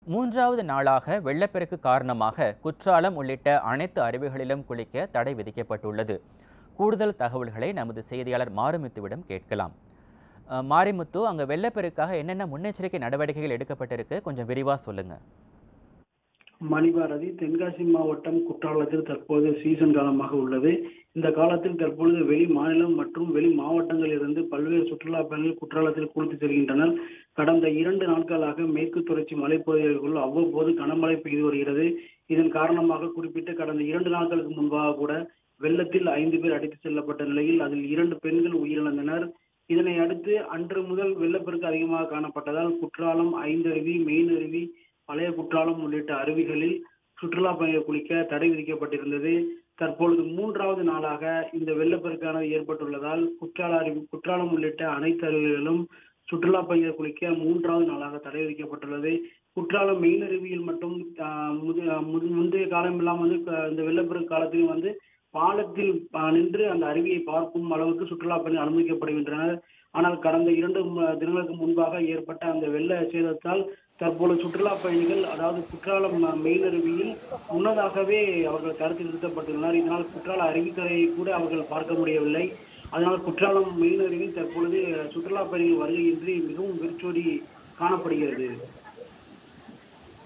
மூன்றாவது நாளாக வெள்ளப்பெருக்கு காரணமாக குற்றாலம் உள்ளிட்ட அனைத்து அருவிகளிலும் குளிக்க தடை விதிக்கப்பட்டுள்ளது கூடுதல் தகவல்களை நமது செய்தியாளர் மாரிமுத்துவிடம் கேட்கலாம் அஹ், மாரிமுத்து அங்கே வெள்ளப்பெருக்காக என்னென்ன முன்னெச்சரிக்கை நடவடிக்கைகள் எடுக்கப்பட்டிருக்கு கொஞ்சம் விரிவாக சொல்லுங்க மணிபாரதி தென்காசி மாவட்டம் குற்றாலத்தில் தற்போது சீசன் காலமாக உள்ளது இந்த காலத்தில் தற்பொழுது வெளி மாநிலம் மற்றும் வெளி மாவட்டங்களில் இருந்து பல்வேறு சுற்றுலா பயணிகள் குற்றாலத்தில் குளித்து செல்கின்றனர் கடந்த இரண்டு நாட்களாக மேற்கு தொடர்ச்சி மலைப்பகுதிகளுக்குள் அவ்வப்போது கனமழை பெய்து வருகிறது இதன் காரணமாக குறிப்பிட்டு கடந்த இரண்டு நாட்களுக்கு முன்பாக கூட வெள்ளத்தில் ஐந்து பேர் அடித்து செல்லப்பட்ட நிலையில் அதில் இரண்டு பெண்கள் உயிரிழந்தனர் இதனை அடுத்து அன்று முதல் வெள்ளப்பெருக்கு அதிகமாக காணப்பட்டதால் குற்றாலம் ஐந்தருவி மெயினருவி பழைய குற்றாலம் உள்ளிட்ட அருவிகளில் சுற்றுலா பயணிகள் குளிக்க தடை விதிக்கப்பட்டிருந்தது தற்பொழுது மூன்றாவது நாளாக இந்த வெள்ளப்பெருக்கானது ஏற்பட்டுள்ளதால் குற்றால அருவி குற்றாலம் உள்ளிட்ட அனைத்து அருவிகளிலும் சுற்றுலா பயணிகள் குளிக்க மூன்றாவது நாளாக தடை விதிக்கப்பட்டுள்ளது குற்றாலம் மெயின் அருவியில் மட்டும் ஆஹ், முது- முது- முந்தைய காலம் எல்லாம் வந்து க- இந்த வெள்ளப்பெருக்கு காலத்திலும் வந்து பாலத்தில் ஆஹ், நின்று அந்த அருவியை பார்க்கும் அளவுக்கு சுற்றுலா பயணிகள் அனுமதிக்கப்படுகின்றனர் ஆனால் கடந்த இரண்டு ம- தினங்களுக்கு முன்பாக ஏற்பட்ட அந்த வெள்ள சேதத்தால் தற்பொழுது சுற்றுலா பயணிகள் அதாவது குற்றாலம் ம- மெயின் அருவியில் முன்னதாகவே அவர்கள் தடுத்து நிறுத்தப்பட்டுள்ளனர் இதனால் குற்றால அருவிக்கரையை கூட அவர்கள் பார்க்க முடியவில்லை அதனால் குற்றாலம் மெயின் அருவியில் தற்பொழுது சுற்றுலா பயணிகள் வருகையின்றி மிகவும் வெறிச்சோடி காணப்படுகிறது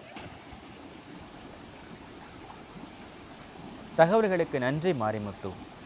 தகவல்களுக்கு நன்றி மாரிமுத்து